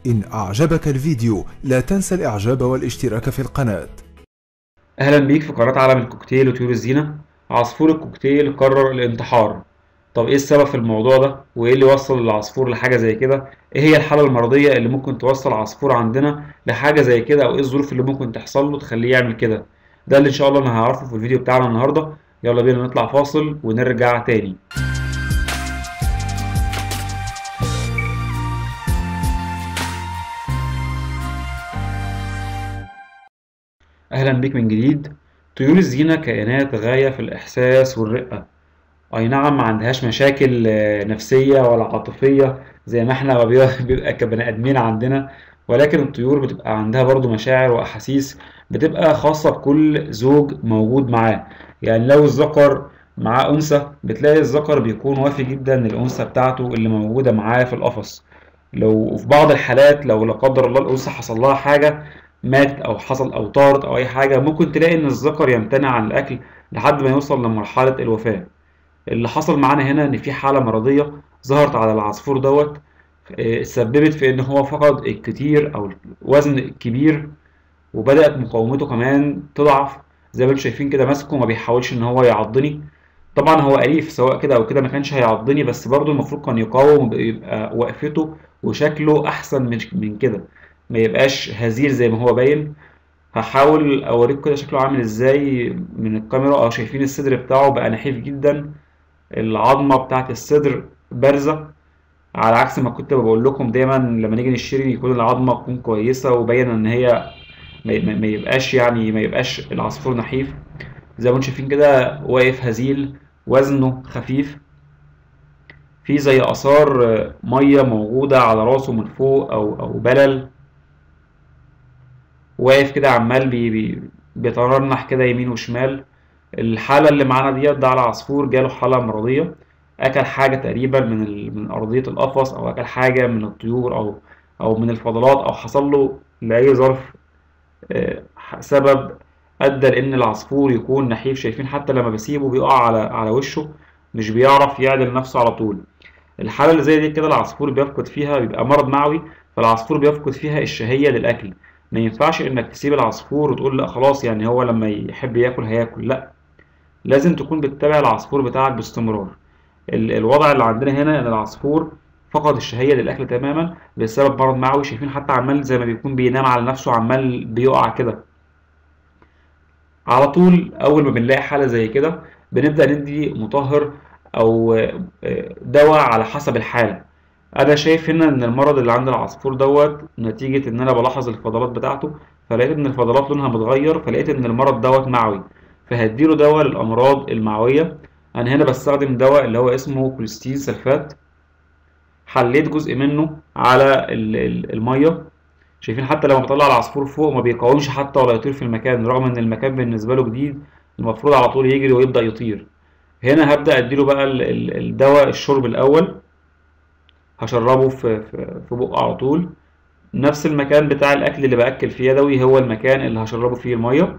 إن أعجبك الفيديو لا تنسى الإعجاب والاشتراك في القناة اهلا بيك في قناة عالم الكوكتيل وطيور الزينة عصفور الكوكتيل قرر الانتحار طب ايه السبب في الموضوع ده وايه اللي وصل العصفور لحاجة زي كده ايه هي الحالة المرضية اللي ممكن توصل عصفور عندنا لحاجة زي كده او ايه الظروف اللي ممكن تحصل له تخليه يعمل كده ده اللي ان شاء الله انا هعرفه في الفيديو بتاعنا النهاردة يلا بينا نطلع فاصل ونرجع تاني اهلا بيك من جديد طيور الزينة كائنات غاية في الإحساس والرقة أي نعم ما عندهاش مشاكل آه، نفسية ولا عاطفية زي ما احنا بيبقى بيبقى كبني آدمين عندنا ولكن الطيور بتبقى عندها برضو مشاعر وأحاسيس بتبقى خاصة بكل زوج موجود معاه يعني لو الذكر معاه أنثى بتلاقي الذكر بيكون وافي جدا للأنثى بتاعته اللي موجودة معاه في القفص لو في بعض الحالات لو لا قدر الله الأنثى حصل لها حاجة ماتت أو حصل أو طارت أو أي حاجة ممكن تلاقي إن الذكر يمتنع عن الأكل لحد ما يوصل لمرحلة الوفاة اللي حصل معانا هنا ان في حاله مرضيه ظهرت على العصفور دوت آه، سببت في ان هو فقد الكتير او الوزن الكبير وبدات مقاومته كمان تضعف زي ما انتم شايفين كده ماسكه ما بيحاولش ان هو يعضني طبعا هو اليف سواء كده او كده ما كانش هيعضني بس برضه المفروض كان يقاوم ويبقى وقفته وشكله احسن من من كده ما يبقاش هزيل زي ما هو باين هحاول اوريكم كده شكله عامل ازاي من الكاميرا اه شايفين الصدر بتاعه بقى نحيف جدا العظمة بتاعت الصدر بارزة على عكس ما كنت بقول لكم دايما لما نيجي نشتري يكون العظمة تكون كويسة وباينة ان هي ما ما- ما يبقاش يعني ما يبقاش العصفور نحيف زي ما انتم شايفين كده واقف هزيل وزنه خفيف في زي آثار آه، مية موجودة على راسه من فوق أو أو بلل واقف كده عمال بي بي بيترنح كده يمين وشمال الحالة اللي معانا ديت ده على عصفور جاله حالة مرضية أكل حاجة تقريبا من ال... من أرضية القفص أو أكل حاجة من الطيور أو أو من الفضلات أو حصل له لأي ظرف آه، سبب أدى لأن العصفور يكون نحيف شايفين حتى لما بسيبه بيقع على على وشه مش بيعرف يعدل نفسه على طول الحالة اللي زي دي كده العصفور بيفقد فيها بيبقى مرض معوي فالعصفور بيفقد فيها الشهية للأكل ما ينفعش إنك تسيب العصفور وتقول لا خلاص يعني هو لما يحب ياكل هياكل لا لازم تكون بتتابع العصفور بتاعك باستمرار ال- الوضع اللي عندنا هنا ان العصفور فقد الشهية للأكل تماما بسبب مرض معوي شايفين حتى عمال زي ما بيكون بينام على نفسه عمال بيقع كده على طول أول ما بنلاقي حالة زي كده بنبدأ ندي مطهر أو آه، آه، دواء على حسب الحالة أنا شايف هنا إن المرض اللي عند العصفور دوت نتيجة إن أنا بلاحظ الفضلات بتاعته فلقيت إن الفضلات لونها متغير فلقيت إن المرض دوت معوي فهديله دواء للأمراض المعوية أنا هنا بستخدم دواء اللي هو اسمه كوليستين سلفات حليت جزء منه على ال- ال- المية شايفين حتى لما بطلع العصفور فوق ما بيقاومش حتى ولا يطير في المكان رغم إن المكان بالنسبة له جديد المفروض على طول يجري ويبدأ يطير هنا هبدأ أديله بقى ال- ال- الدواء الشرب الأول هشربه في في في بقه على طول نفس المكان بتاع الأكل اللي بأكل فيه يدوي هو المكان اللي هشربه فيه المية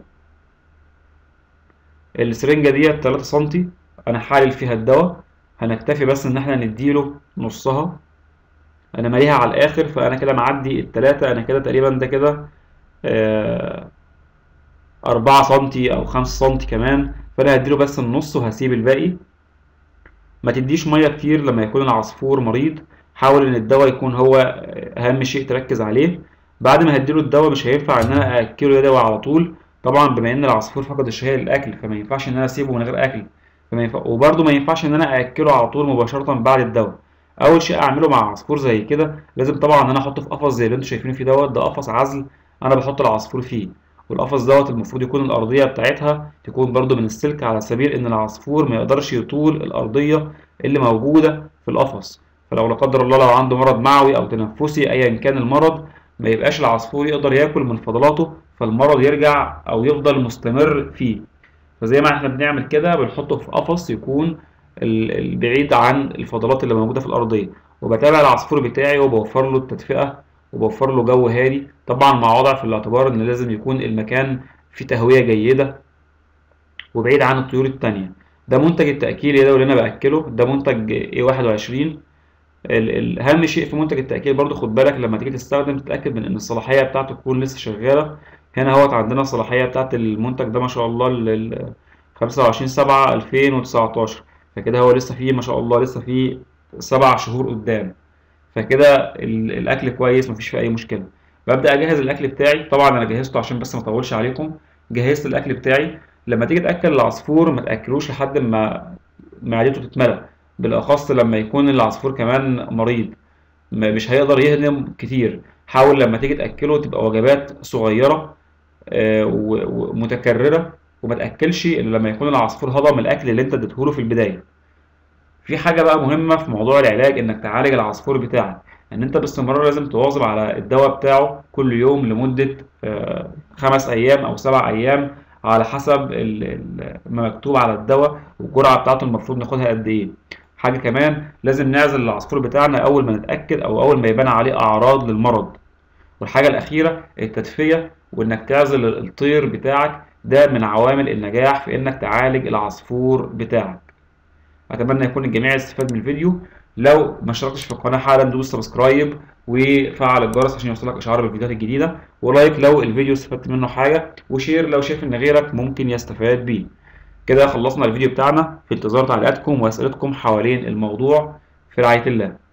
السرنجة ديت 3 سنتي أنا حالل فيها الدواء هنكتفي بس إن احنا نديله نصها أنا ماليها على الآخر فأنا كده معدي التلاتة أنا كده تقريبا ده كده آه، أربعة سنتي أو خمسة سنتي كمان فأنا هديله بس النص وهسيب الباقي ما تديش مية كتير لما يكون العصفور مريض حاول إن الدواء يكون هو أهم شيء تركز عليه بعد ما هديله الدواء مش هينفع إن أنا أأكله دواء على طول طبعا بما إن العصفور فقد الشهية للأكل فما ينفعش إن أنا أسيبه من غير أكل فما ينفع وبرضه ما ينفعش إن أنا أأكله على طول مباشرة بعد الدواء أول شيء أعمله مع عصفور زي كده لازم طبعا إن أنا أحطه في قفص زي اللي أنتوا شايفينه فيه دوت ده قفص عزل أنا بحط العصفور فيه والقفص دوت المفروض يكون الأرضية بتاعتها تكون برضه من السلك على سبيل إن العصفور ما يقدرش يطول الأرضية اللي موجودة في القفص فلو لا قدر الله لو عنده مرض معوي أو تنفسي أيا كان المرض ما يبقاش العصفور يقدر ياكل من فضلاته فالمرض يرجع أو يفضل مستمر فيه فزي ما احنا بنعمل كده بنحطه في قفص يكون ال- البعيد عن الفضلات اللي موجودة في الأرضية وبتابع العصفور بتاعي وبوفر له التدفئة وبوفر له جو هادي طبعا مع وضع في الاعتبار ان لازم يكون المكان فيه تهوية جيدة وبعيد عن الطيور التانية ده منتج التأكيل اليدوي اللي انا بأكله ده منتج A21 ال- ال- اهم شيء في منتج التاكيد برضو خد بالك لما تيجي تستخدم تتاكد من ان الصلاحيه بتاعته تكون لسه شغاله هنا اهوت عندنا الصلاحيه بتاعت المنتج ده ما شاء الله لل 25 7 2019 فكده هو لسه فيه ما شاء الله لسه فيه سبع شهور قدام فكده ال- الاكل كويس مفيش فيه اي مشكله ببدا اجهز الاكل بتاعي طبعا انا جهزته عشان بس ما اطولش عليكم جهزت الاكل بتاعي لما تيجي تاكل العصفور ما تاكلوش لحد ما معدته تتملى بالاخص لما يكون العصفور كمان مريض ما- مش هيقدر يهضم كتير حاول لما تيجي تاكله تبقى وجبات صغيره آه، و- ومتكرره وما تاكلش الا لما يكون العصفور هضم الاكل اللي انت اديتهوله في البدايه في حاجة بقى مهمة في موضوع العلاج إنك تعالج العصفور بتاعك إن أنت باستمرار لازم تواظب على الدواء بتاعه كل يوم لمدة آه، خمس أيام أو سبع أيام على حسب ال- ال- ما مكتوب على الدواء والجرعة بتاعته المفروض ناخدها قد إيه حاجة كمان لازم نعزل العصفور بتاعنا أول ما نتأكد أو أول ما يبان عليه أعراض للمرض والحاجة الأخيرة التدفئة وإنك تعزل الطير بتاعك ده من عوامل النجاح في إنك تعالج العصفور بتاعك اتمنى يكون الجميع استفاد من الفيديو لو ما اشتركتش في القناه حالا دوس سبسكرايب وفعل الجرس عشان يوصلك اشعار بالفيديوهات الجديده ولايك لو الفيديو استفدت منه حاجه وشير لو شايف ان غيرك ممكن يستفاد بيه كده خلصنا الفيديو بتاعنا في انتظار تعليقاتكم واسئلتكم حوالين الموضوع في رعايه الله